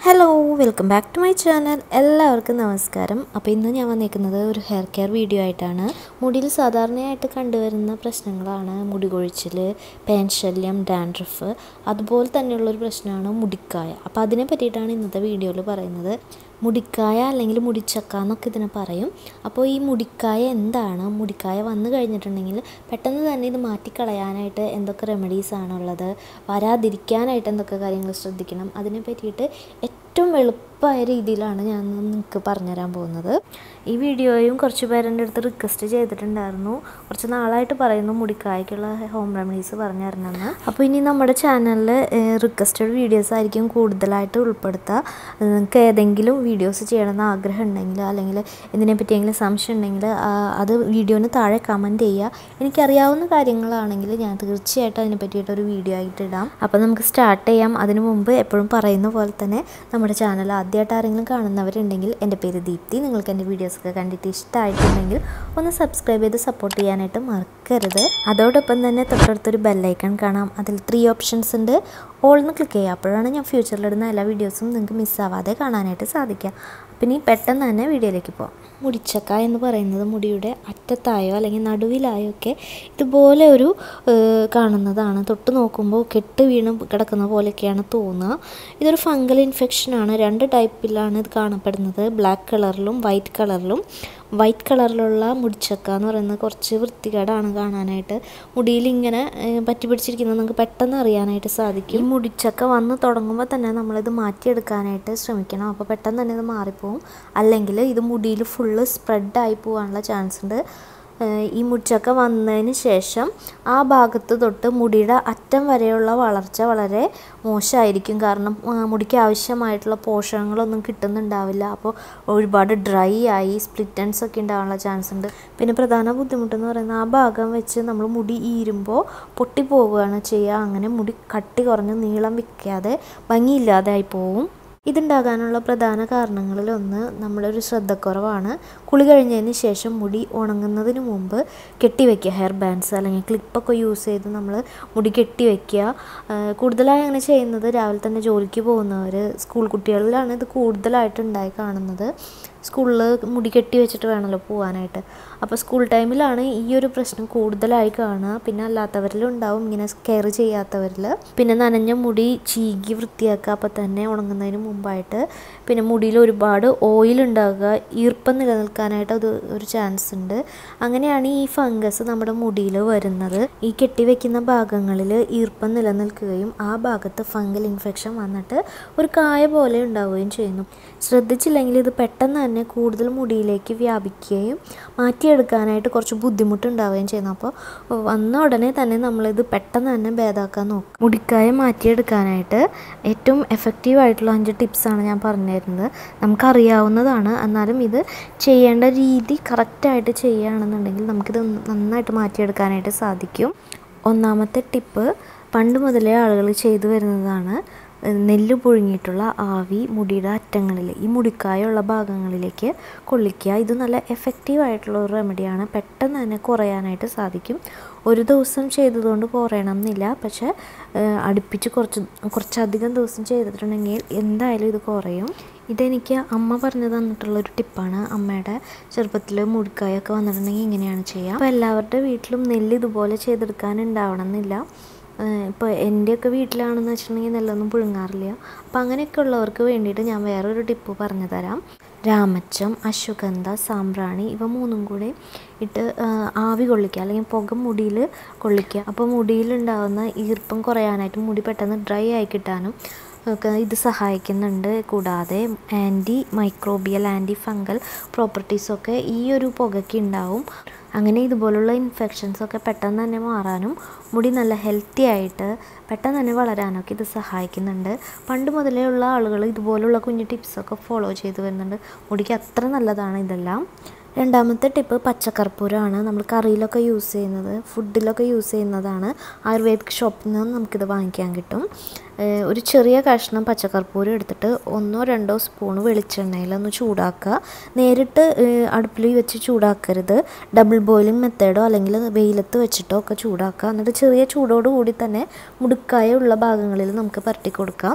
hello welcome back to my channel എല്ലാവർക്കും നമസ്കാരം അപ്പോൾ ഇന്ന് ഞാൻ വന്നിരിക്കുന്നത് ഒരു ഹെയർ കെയർ വീഡിയോ ആയിട്ടാണ് മുടിയിൽ സാധാരണയായിട്ട് കണ്ടുവരുന്ന പ്രശ്നങ്ങളാണ് മുടി കൊഴിച്ചിൽ പേൻ ശല്യം ഡാൻഡ്രഫ് അതുപോലെ തന്നെയുള്ളൊരു പ്രശ്നമാണ് മുടിക്കായ അപ്പോൾ അതിനെ പറ്റിയിട്ടാണ് ഇന്നത്തെ വീഡിയോയിൽ പറയുന്നത് മുടിക്കായ അല്ലെങ്കിൽ മുടിച്ചക്ക എന്നൊക്കെ ഇതിനെ പറയും അപ്പോൾ ഈ മുടിക്കായ എന്താണ് മുടിക്കായ വന്നു കഴിഞ്ഞിട്ടുണ്ടെങ്കിൽ പെട്ടെന്ന് തന്നെ ഇത് മാറ്റിക്കളയാനായിട്ട് എന്തൊക്കെ റെമഡീസ് ആണുള്ളത് വരാതിരിക്കാനായിട്ട് എന്തൊക്കെ കാര്യങ്ങൾ ശ്രദ്ധിക്കണം അതിനെ പറ്റിയിട്ട് ഏറ്റവും എളുപ്പമായ രീതിയിലാണ് ഞാൻ നിങ്ങൾക്ക് പറഞ്ഞുതരാൻ പോകുന്നത് ഈ വീഡിയോയും കുറച്ച് പേരെൻ്റെ അടുത്ത് റിക്വസ്റ്റ് ചെയ്തിട്ടുണ്ടായിരുന്നു കുറച്ച് നാളായിട്ട് പറയുന്നു മുടിക്കായ്ക്കുള്ള ഹോം റെമഡീസ് പറഞ്ഞു തരണമെന്ന് അപ്പോൾ ഇനി നമ്മുടെ ചാനലിൽ റിക്വസ്റ്റഡ് വീഡിയോസ് ആയിരിക്കും കൂടുതലായിട്ട് ഉൾപ്പെടുത്തുക നിങ്ങൾക്ക് ഏതെങ്കിലും വീഡിയോസ് ചെയ്യണമെന്ന് ആഗ്രഹം ഉണ്ടെങ്കിൽ അല്ലെങ്കിൽ ഇതിനെ പറ്റിയെങ്കിലും സംശയം ഉണ്ടെങ്കിൽ ആ, അത് വീഡിയോന് താഴെ കമൻറ്റ് ചെയ്യുക എനിക്കറിയാവുന്ന കാര്യങ്ങളാണെങ്കിൽ ഞാൻ തീർച്ചയായിട്ടും അതിനെ പറ്റിയിട്ട് ഒരു വീഡിയോ ആയിട്ട് ഇടാം അപ്പോൾ നമുക്ക് സ്റ്റാർട്ട് ചെയ്യാം അതിനു മുമ്പ് എപ്പോഴും പറയുന്ന പോലെ തന്നെ നമ്മുടെ ചാനൽ ആദ്യമായിട്ട് ആരെങ്കിലും കാണുന്നവരുണ്ടെങ്കിൽ എൻ്റെ പേര് ദീപ്തി നിങ്ങൾക്ക് എൻ്റെ വീഡിയോസൊക്കെ കണ്ടിട്ട് ഇഷ്ടമായിട്ടുണ്ടെങ്കിൽ ഒന്ന് സബ്സ്ക്രൈബ് ചെയ്ത് സപ്പോർട്ട് ചെയ്യാനായിട്ട് മറക്കരുത് അതോടൊപ്പം തന്നെ തൊട്ടടുത്തൊരു ബെല്ലൈക്കൺ കാണാം അതിൽ ത്രീ ഓപ്ഷൻസ് ഉണ്ട് ഓൾ എന്ന് ക്ലിക്ക് ചെയ്യുക അപ്പോഴാണ് ഞാൻ ഫ്യൂച്ചറിലിടുന്ന എല്ലാ വീഡിയോസും നിങ്ങൾക്ക് മിസ്സാവാതെ കാണാനായിട്ട് സാധിക്കുക അപ്പം ഇനി പെട്ടെന്ന് തന്നെ വീഡിയോയിലേക്ക് പോകാം മുടിച്ചക്ക എന്ന് പറയുന്നത് മുടിയുടെ അറ്റത്തായോ അല്ലെങ്കിൽ നടുവിലായോ ഒക്കെ ഇതുപോലെ ഒരു ഏഹ്, കാണുന്നതാണ് തൊട്ട് നോക്കുമ്പോൾ കെട്ട് വീണ് കിടക്കുന്ന പോലെയൊക്കെയാണ് തോന്നുക ഇതൊരു ഫംഗൽ ഇൻഫെക്ഷനാണ് രണ്ട് ടൈപ്പിലാണ് ഇത് കാണപ്പെടുന്നത് ബ്ലാക്ക് കളറിലും വൈറ്റ് കളറിലും വൈറ്റ് കളറിലുള്ള മുടിച്ചക്ക എന്ന് പറയുന്നത് കുറച്ച് വൃത്തികേടാണ് കാണാനായിട്ട് മുടിയിൽ ഇങ്ങനെ ഏഹ്, പറ്റി പിടിച്ചിരിക്കുന്നത് നമുക്ക് പെട്ടെന്ന് അറിയാനായിട്ട് സാധിക്കും ഈ മുടിച്ചക്ക വന്ന് തുടങ്ങുമ്പോൾ തന്നെ നമ്മളിത് മാറ്റിയെടുക്കാനായിട്ട് ശ്രമിക്കണം അപ്പോൾ പെട്ടെന്ന് തന്നെ ഇത് മാറിപ്പോവും അല്ലെങ്കിൽ ഇത് മുടിയിൽ ഫുള്ള് സ്പ്രെഡായി പോകാനുള്ള ചാൻസ് ഉണ്ട് ഏഹ് ഈ മുടിച്ചക്ക വന്നതിന് ശേഷം ആ ഭാഗത്ത് തൊട്ട് മുടിയുടെ അറ്റം വരെയുള്ള വളർച്ച വളരെ മോശമായിരിക്കും കാരണം ആ, മുടിക്ക് ആവശ്യമായിട്ടുള്ള പോഷകങ്ങളൊന്നും കിട്ടുന്നുണ്ടാവില്ല അപ്പോൾ ഒരുപാട് ഡ്രൈ ആയി സ്പ്ലിറ്റൻസ് ഒക്കെ ഉണ്ടാവാനുള്ള ചാൻസ് ഉണ്ട് പിന്നെ പ്രധാന ബുദ്ധിമുട്ടെന്ന് പറയുന്നത് ആ ഭാഗം വെച്ച് നമ്മൾ മുടി ഈരുമ്പോൾ പൊട്ടിപ്പോവുകയാണ് ചെയ്യുക അങ്ങനെ മുടി കട്ടി കുറഞ്ഞ് നീളം വെക്കാതെ ഭംഗിയില്ലാതായി പോവും ഇതുണ്ടാകാനുള്ള പ്രധാന കാരണങ്ങളിലൊന്ന് നമ്മളൊരു ശ്രദ്ധക്കുറവാണ് കുളി കഴിഞ്ഞതിന് ശേഷം മുടി ഉണങ്ങുന്നതിന് മുമ്പ് കെട്ടിവെക്കുക ഹെയർ ബാൻഡ്സ് അല്ലെങ്കിൽ ക്ലിപ്പൊക്കെ യൂസ് ചെയ്ത് നമ്മൾ മുടി കെട്ടിവെക്കുക ആഹ് കൂടുതലായി അങ്ങനെ ചെയ്യുന്നത് രാവിലെ തന്നെ ജോലിക്ക് പോകുന്നവർ സ്കൂൾ കുട്ടികളിലാണ് ഇത് കൂടുതലായിട്ട് ഉണ്ടായി കാണുന്നത് സ്കൂളിൽ മുടി കെട്ടി വെച്ചിട്ട് വേണമല്ലോ പോകാനായിട്ട് അപ്പോൾ സ്കൂൾ ടൈമിലാണ് ഈ ഒരു പ്രശ്നം കൂടുതലായി കാണുക പിന്നെ അല്ലാത്തവരിലും ഉണ്ടാവും ഇങ്ങനെ കെയർ ചെയ്യാത്തവരിൽ പിന്നെ നനഞ്ഞ മുടി ചീകി വൃത്തിയാക്കുക അപ്പോൾ തന്നെ ഉണങ്ങുന്നതിന് മുമ്പായിട്ട് പിന്നെ മുടിയിൽ ഒരുപാട് ഓയിൽ ഉണ്ടാകുക ഈർപ്പം നിലനിൽക്കാനായിട്ട് അത് ഒരു ചാൻസ് ഉണ്ട് അങ്ങനെയാണ് ഈ ഫംഗസ് നമ്മുടെ മുടിയിൽ വരുന്നത് ഈ കെട്ടിവെക്കുന്ന ഭാഗങ്ങളിൽ ഈർപ്പം നിലനിൽക്കുകയും ആ ഭാഗത്ത് ഫംഗൽ ഇൻഫെക്ഷൻ വന്നിട്ട് ഒരു കായ പോലെ ഉണ്ടാവുകയും ചെയ്യുന്നു ശ്രദ്ധിച്ചില്ലെങ്കിൽ ഇത് പെട്ടെന്ന് തന്നെ കൂടുതൽ മുടിയിലേക്ക് വ്യാപിക്കുകയും മാറ്റിയെടുക്കാനായിട്ട് കുറച്ച് ബുദ്ധിമുട്ടുണ്ടാവുകയും ചെയ്യുന്നു അപ്പോൾ വന്ന ഉടനെ തന്നെ നമ്മളിത് പെട്ടെന്ന് തന്നെ ഭേദമാക്കാൻ നോക്കും മുടിക്കായ മാറ്റിയെടുക്കാനായിട്ട് ഏറ്റവും എഫക്റ്റീവ് ആയിട്ടുള്ള അഞ്ച് ടിപ്സാണ് ഞാൻ പറഞ്ഞു തരുന്നത് നമുക്കറിയാവുന്നതാണ് എന്നാലും ഇത് ചെയ്യേണ്ട രീതി കറക്റ്റായിട്ട് ചെയ്യുകയാണെന്നുണ്ടെങ്കിൽ നമുക്കിത് നന്നായിട്ട് മാറ്റിയെടുക്കാനായിട്ട് സാധിക്കും ഒന്നാമത്തെ ടിപ്പ് പണ്ട് മുതലേ ആളുകൾ ചെയ്തു വരുന്നതാണ് നെല്ല് പുഴുങ്ങിയിട്ടുള്ള ആവി മുടിയുടെ അറ്റങ്ങളിൽ ഈ മുടിക്കായുള്ള ഭാഗങ്ങളിലേക്ക് കൊള്ളിക്കുക ഇത് നല്ല എഫക്റ്റീവ് ആയിട്ടുള്ള ഒരു റെമഡിയാണ് പെട്ടെന്ന് തന്നെ കുറയാനായിട്ട് സാധിക്കും ഒരു ദിവസം ചെയ്തതുകൊണ്ട് കുറയണം എന്നില്ല പക്ഷേ ഏഹ്, അടുപ്പിച്ച് കുറച്ച് കുറച്ചധികം ദിവസം ചെയ്തിട്ടുണ്ടെങ്കിൽ എന്തായാലും ഇത് കുറയും ഇതെനിക്ക് അമ്മ പറഞ്ഞു തന്നിട്ടുള്ളൊരു ടിപ്പാണ് അമ്മയുടെ ചെറുപ്പത്തിൽ മുടിക്കായൊക്കെ വന്നിട്ടുണ്ടെങ്കിൽ ഇങ്ങനെയാണ് ചെയ്യുക അപ്പോൾ എല്ലാവരുടെ വീട്ടിലും നെല്ല് ഇതുപോലെ ചെയ്തെടുക്കാനുണ്ടാവണം എന്നില്ല ഇപ്പോൾ എൻ്റെയൊക്കെ വീട്ടിലാണെന്ന് വെച്ചിട്ടുണ്ടെങ്കിൽ നെല്ലൊന്നും പുഴുങ്ങാറില്ല അപ്പോൾ അങ്ങനെയൊക്കെ ഉള്ളവർക്ക് വേണ്ടിയിട്ട് ഞാൻ വേറൊരു ടിപ്പ് പറഞ്ഞു തരാം രാമച്ചം അശ്വഗന്ധ സാമ്പ്രാണി ഇവ മൂന്നും കൂടി ഇട്ട് ആ, ആവി കൊള്ളിക്കുക അല്ലെങ്കിൽ പുക മുടിയിൽ കൊള്ളിക്കുക അപ്പോൾ മുടിയിലുണ്ടാകുന്ന ഈർപ്പം കുറയാനായിട്ട് മുടി പെട്ടെന്ന് ഡ്രൈ ആയി കിട്ടാനും ഒക്കെ ഇത് സഹായിക്കുന്നുണ്ട് കൂടാതെ ആൻറ്റി മൈക്രോബിയൽ ആൻറ്റി ഫംഗൽ പ്രോപ്പർട്ടീസൊക്കെ ഈ ഒരു പുകയ്ക്ക് ഉണ്ടാവും അങ്ങനെ ഇതുപോലുള്ള ഇൻഫെക്ഷൻസ് ഒക്കെ പെട്ടെന്ന് തന്നെ മാറാനും മുടി നല്ല ഹെൽത്തി ആയിട്ട് പെട്ടെന്ന് തന്നെ വളരാനൊക്കെ ഇത് സഹായിക്കുന്നുണ്ട് പണ്ട് മുതലേ ഉള്ള ആളുകൾ ഇതുപോലുള്ള കുഞ്ഞു ടിപ്സൊക്കെ ഫോളോ ചെയ്ത് വരുന്നുണ്ട് മുടിക്ക് അത്ര നല്ലതാണ് ഇതെല്ലാം രണ്ടാമത്തെ ടിപ്പ് പച്ചക്കർപ്പൂരമാണ് നമ്മൾ കറിയിലൊക്കെ യൂസ് ചെയ്യുന്നത് ഫുഡിലൊക്കെ യൂസ് ചെയ്യുന്നതാണ് ആയുർവേദിക് ഷോപ്പിൽ നിന്ന് നമുക്കിത് വാങ്ങിക്കാൻ കിട്ടും ഏഹ് ഒരു ചെറിയ കഷ്ണം പച്ചക്കർപ്പൂരം എടുത്തിട്ട് ഒന്നോ രണ്ടോ സ്പൂൺ വെളിച്ചെണ്ണയിൽ ഒന്ന് ചൂടാക്കുക നേരിട്ട് ഏഹ് അടുപ്പിൽ വെച്ച് ചൂടാക്കരുത് ഡബിൾ ബോയിലിംഗ് മെത്തേഡോ അല്ലെങ്കിൽ വെയിലത്ത് വെച്ചിട്ടോ ഒക്കെ ചൂടാക്കുക എന്നിട്ട് ചെറിയ ചൂടോട് കൂടി തന്നെ മുടുക്കായ ഉള്ള ഭാഗങ്ങളിൽ നമുക്ക് പരട്ടി കൊടുക്കാം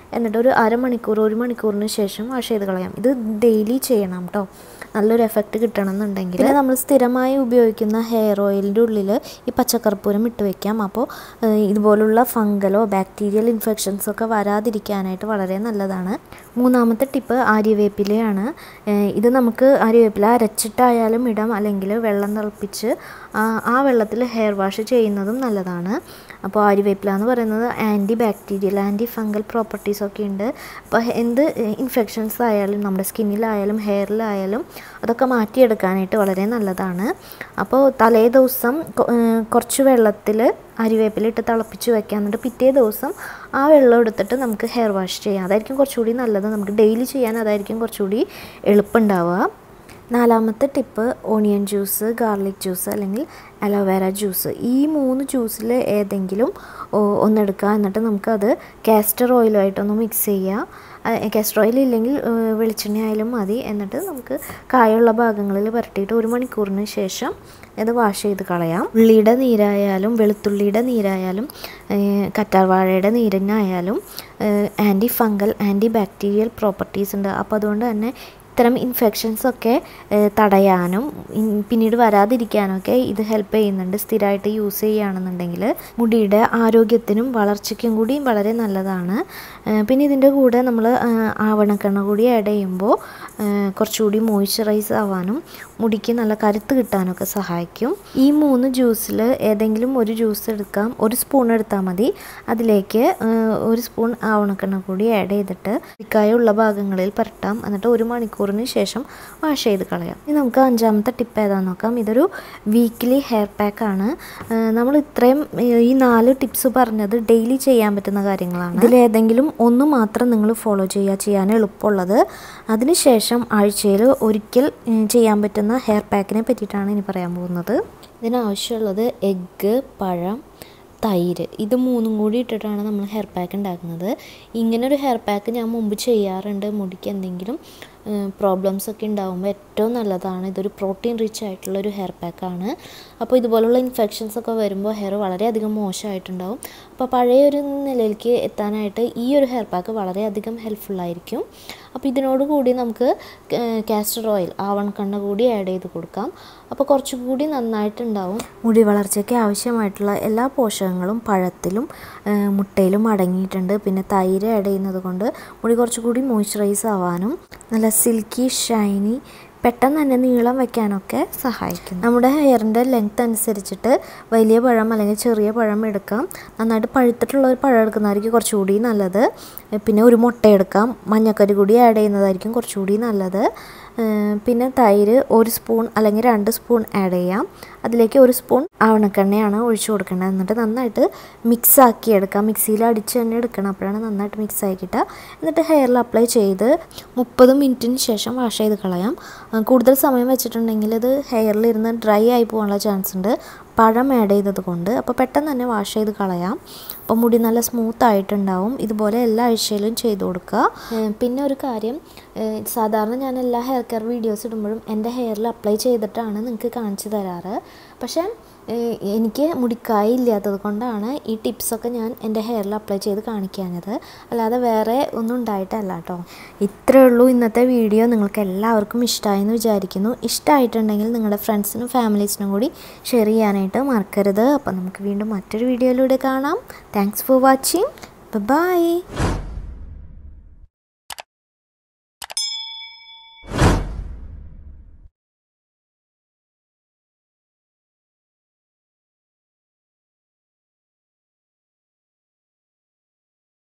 എന്നിട്ട് ഒരു അരമണിക്കൂർ ഒരു മണിക്കൂറിന് ശേഷം വാഷ് ചെയ്ത് കളയാം ഇത് ഡെയിലി ചെയ്യണം കേട്ടോ നല്ലൊരു എഫക്റ്റ് കിട്ടണം എന്നുണ്ടെങ്കിൽ പിന്നെ നമ്മൾ സ്ഥിരമായി ഉപയോഗിക്കുന്ന ഹെയർ ഓയിലിൻ്റെ ഉള്ളിൽ ഈ പച്ചക്കർപ്പൂരം ഇട്ട് വെക്കാം അപ്പോൾ ഏഹ്, ഇതുപോലുള്ള ഫംഗലോ ബാക്ടീരിയൽ ഇൻഫെക്ഷൻസോ ഒക്കെ വരാതിരിക്കാനായിട്ട് വളരെ നല്ലതാണ് മൂന്നാമത്തെ ടിപ്പ് ആര്യവേപ്പിലയാണ് ഏഹ്, ഇത് നമുക്ക് ആര്യവേപ്പില അരച്ചിട്ടായാലും ഇടാം അല്ലെങ്കിൽ വെള്ളം തിളപ്പിച്ച് ആ ആ വെള്ളത്തിൽ ഹെയർ വാഷ് ചെയ്യുന്നതും നല്ലതാണ് അപ്പോൾ ആര്യവേപ്പില എന്ന് പറയുന്നത് anti bacterial anti fungal properties ഒക്കെ ഉണ്ട് അപ്പോൾ എന്ത് ഇൻഫെക്ഷൻസ് ആയാലും നമ്മുടെ സ്കിന്നിലായാലും ഹെയറിലായാലും അതൊക്കെ മാറ്റിയെടുക്കാനായിട്ട് വളരെ നല്ലതാണ് അപ്പോൾ തലേ ദിവസം കൊ- ഏഹ് കുറച്ച് വെള്ളത്തിൽ അരിവേപ്പില ഇട്ട് തിളപ്പിച്ച് വെക്കാം എന്നിട്ട് പിറ്റേ ദിവസം ആ വെള്ളം എടുത്തിട്ട് നമുക്ക് ഹെയർ വാഷ് ചെയ്യാം അതായിരിക്കും കുറച്ചുകൂടി നല്ലത് നമുക്ക് ഡെയിലി ചെയ്യാൻ അതായിരിക്കും കുറച്ചുകൂടി എളുപ്പമുണ്ടാവുക നാലാമത്തെ tip onion juice garlic juice അല്ലെങ്കിൽ അലോവേര ജ്യൂസ് ഈ മൂന്ന് ജ്യൂസിൽ ഏതെങ്കിലും ഓ- ഒന്നെടുക്കുക എന്നിട്ട് നമുക്കത് കാസ്റ്റർ ഓയിലുമായിട്ടൊന്ന് മിക്സ് ചെയ്യുക കാസ്റ്റർ ഓയിൽ ഇല്ലെങ്കിൽ ഏഹ്, വെളിച്ചെണ്ണ ആയാലും മതി എന്നിട്ട് നമുക്ക് കായുള്ള ഭാഗങ്ങളിൽ പുരട്ടിയിട്ട് ഒരു മണിക്കൂറിന് ശേഷം ഇത് വാഷ് ചെയ്ത് കളയാം ഉള്ളിയുടെ നീരായാലും വെളുത്തുള്ളിയുടെ നീരായാലും ഏഹ്, കറ്റാർവാഴയുടെ നീരിനായാലും anti fungal anti bacterial properties ഉണ്ട് അപ്പോൾ അതുകൊണ്ട് തന്നെ ഇത്തരം ഇൻഫെക്ഷൻസ് ഒക്കെ ഏഹ്, തടയാനും ഇൻ- പിന്നീട് വരാതിരിക്കാനൊക്കെ ഇത് ഹെൽപ്പ് ചെയ്യുന്നുണ്ട് സ്ഥിരമായിട്ട് യൂസ് ചെയ്യുകയാണെന്നുണ്ടെങ്കിൽ മുടിയുടെ ആരോഗ്യത്തിനും വളർച്ചയ്ക്കും കൂടി വളരെ നല്ലതാണ് ഏഹ്, പിന്നെ ഇതിൻ്റെ കൂടെ നമ്മൾ ആവണക്കെണ്ണ കൂടി ആഡ് ചെയ്യുമ്പോൾ ഏഹ്, കുറച്ചുകൂടി മോയ്സ്ചറൈസ് ആവാനും മുടിക്ക് നല്ല കരുത്ത് കിട്ടാനൊക്കെ സഹായിക്കും ഈ മൂന്ന് ജ്യൂസിൽ ഏതെങ്കിലും ഒരു ജ്യൂസ് എടുക്കാം ഒരു സ്പൂൺ എടുത്താൽ മതി അതിലേക്ക് ഏഹ്, ഒരു സ്പൂൺ ആവണക്കെണ്ണ കൂടി ആഡ് ചെയ്തിട്ട് ഉള്ള ഭാഗങ്ങളിൽ പുരട്ടാം എന്നിട്ട് ഒരു മണിക്കൂറിന് ശേഷം വാഷ് ചെയ്ത് കളയാം ഇനി നമുക്ക് അഞ്ചാമത്തെ ടിപ്പ് ഏതാണെന്ന് നോക്കാം ഇതൊരു വീക്ക്ലി ഹെയർ പാക്കാണ് നമ്മൾ ഇത്രയും ഏഹ്, ഈ നാല് ടിപ്സ് പറഞ്ഞത് ഡെയിലി ചെയ്യാൻ പറ്റുന്ന കാര്യങ്ങളാണ് ഇതിലേതെങ്കിലും ഒന്ന് മാത്രം നിങ്ങൾ ഫോളോ ചെയ്യുക ചെയ്യാൻ എളുപ്പമുള്ളത് അതിനുശേഷം ആഴ്ചയിൽ ഒരിക്കൽ ഏഹ്, ചെയ്യാൻ പറ്റുന്ന ഹെയർ പാക്കിനെ പറ്റിയിട്ടാണ് ഇനി പറയാൻ പോകുന്നത് ഇതിനാവശ്യമുള്ളത് എഗ്ഗ് പഴം തൈര് ഇത് മൂന്നും കൂടി ഇട്ടിട്ടാണ് നമ്മൾ ഹെയർ പാക്ക് ഉണ്ടാക്കുന്നത് ഇങ്ങനെ ഒരു ഹെയർ പാക്ക് ഞാൻ മുമ്പ് ചെയ്യാറുണ്ട് മുടിക്ക് എന്തെങ്കിലും പ്രോബ്ലംസ് ഒക്കെ ഉണ്ടാകുമ്പോൾ ഏറ്റവും നല്ലതാണ് ഇതൊരു പ്രോട്ടീൻ റിച്ച് ആയിട്ടുള്ള ഒരു ഹെയർ പാക്കാണ് അപ്പോൾ ഇതുപോലുള്ള ഇൻഫെക്ഷൻസ് ഒക്കെ വരുമ്പോൾ ഹെയർ വളരെയധികം മോശമായിട്ടുണ്ടാവും അപ്പോൾ പഴയ ഒരു നിലയിലേക്ക് എത്താനായിട്ട് ഈ ഒരു ഹെയർ പാക്ക് വളരെയധികം ഹെൽപ്ഫുൾ ആയിരിക്കും അപ്പോൾ ഇതിനോട് കൂടി നമുക്ക് കാസ്റ്റർ ഓയിൽ ആവൺകണ്ണ കൂടി ആഡ് ചെയ്ത് കൊടുക്കാം അപ്പോൾ കുറച്ചുകൂടി നന്നായിട്ടുണ്ടാവും മുടി വളർച്ചയ്ക്ക് ആവശ്യമായിട്ടുള്ള എല്ലാ പോഷകങ്ങളും പഴത്തിലും ആ, മുട്ടയിലും അടങ്ങിയിട്ടുണ്ട് പിന്നെ തൈര് ആഡ് ചെയ്യുന്നത് കൊണ്ട് മുടി കുറച്ചുകൂടി മോയ്സ്ചറൈസ് ആവാനും നല്ല സിൽക്കി ഷൈനി പെട്ടെന്ന് തന്നെ നീളം വെക്കാനൊക്കെ സഹായിക്കും നമ്മുടെ ഹെയറിൻ്റെ ലെങ്ത് അനുസരിച്ചിട്ട് വലിയ പഴം അല്ലെങ്കിൽ ചെറിയ പഴം എടുക്കാം നന്നായിട്ട് പഴുത്തിട്ടുള്ള ഒരു പഴം എടുക്കുന്നതായിരിക്കും കുറച്ചുകൂടി നല്ലത് പിന്നെ ഒരു മുട്ട എടുക്കാം മഞ്ഞക്കരി കൂടി ആഡ് ചെയ്യുന്നതായിരിക്കും കുറച്ചുകൂടി നല്ലത് ഏഹ് പിന്നെ തൈര് ഒരു സ്പൂൺ അല്ലെങ്കിൽ രണ്ട് സ്പൂൺ ആഡ് ചെയ്യാം അതിലേക്ക് ഒരു സ്പൂൺ ആവണക്കെണ്ണയാണ് ഒഴിച്ചു കൊടുക്കേണ്ടത് എന്നിട്ട് നന്നായിട്ട് മിക്സ് ആക്കി എടുക്കാം മിക്സിയിൽ അടിച്ച് തന്നെ എടുക്കണം അപ്പോഴാണ് നന്നായിട്ട് മിക്സ് ആക്കി കിട്ടുക എന്നിട്ട് ഹെയറിൽ അപ്ലൈ ചെയ്ത് മുപ്പത് മിനിറ്റിന് ശേഷം വാഷ് ചെയ്ത് കളയാം ആ, കൂടുതൽ സമയം വെച്ചിട്ടുണ്ടെങ്കിൽ ഇത് ഹെയറിൽ ഇരുന്ന് ഡ്രൈ ആയി പോകാനുള്ള ചാൻസ് ഉണ്ട് പഴം ആഡ് ചെയ്തത് കൊണ്ട് അപ്പോൾ പെട്ടെന്ന് തന്നെ വാഷ് ചെയ്ത് കളയാം അപ്പോൾ മുടി നല്ല സ്മൂത്ത് ആയിട്ടുണ്ടാവും ഇതുപോലെ എല്ലാ ആഴ്ചയിലും ചെയ്ത് കൊടുക്കുക ഏഹ് പിന്നെ ഒരു കാര്യം ഏഹ് സാധാരണ ഞാൻ എല്ലാ ഹെയർ കെയർ വീഡിയോസ് ഇടുമ്പോഴും എൻ്റെ ഹെയറിൽ അപ്ലൈ ചെയ്തിട്ടാണ് നിങ്ങൾക്ക് കാണിച്ചു തരാറ് പക്ഷേ ഏഹ് എനിക്ക് മുടിക്കായി ഇല്ലാത്തത് കൊണ്ടാണ് ഈ ടിപ്സൊക്കെ ഞാൻ എൻ്റെ ഹെയറിൽ അപ്ലൈ ചെയ്ത് കാണിക്കാഞ്ഞത് അല്ലാതെ വേറെ ഒന്നും ഉണ്ടായിട്ടല്ല കേട്ടോ ഇത്രയേ ഉള്ളൂ ഇന്നത്തെ വീഡിയോ നിങ്ങൾക്ക് എല്ലാവർക്കും ഇഷ്ടമായി എന്ന് വിചാരിക്കുന്നു ഇഷ്ടമായിട്ടുണ്ടെങ്കിൽ നിങ്ങളുടെ ഫ്രണ്ട്സിനും ഫാമിലീസിനും കൂടി ഷെയർ ചെയ്യാനായിട്ട് മറക്കരുത് അപ്പോൾ നമുക്ക് വീണ്ടും മറ്റൊരു വീഡിയോയിലൂടെ കാണാം താങ്ക്സ് ഫോർ വാച്ചിങ് ബൈ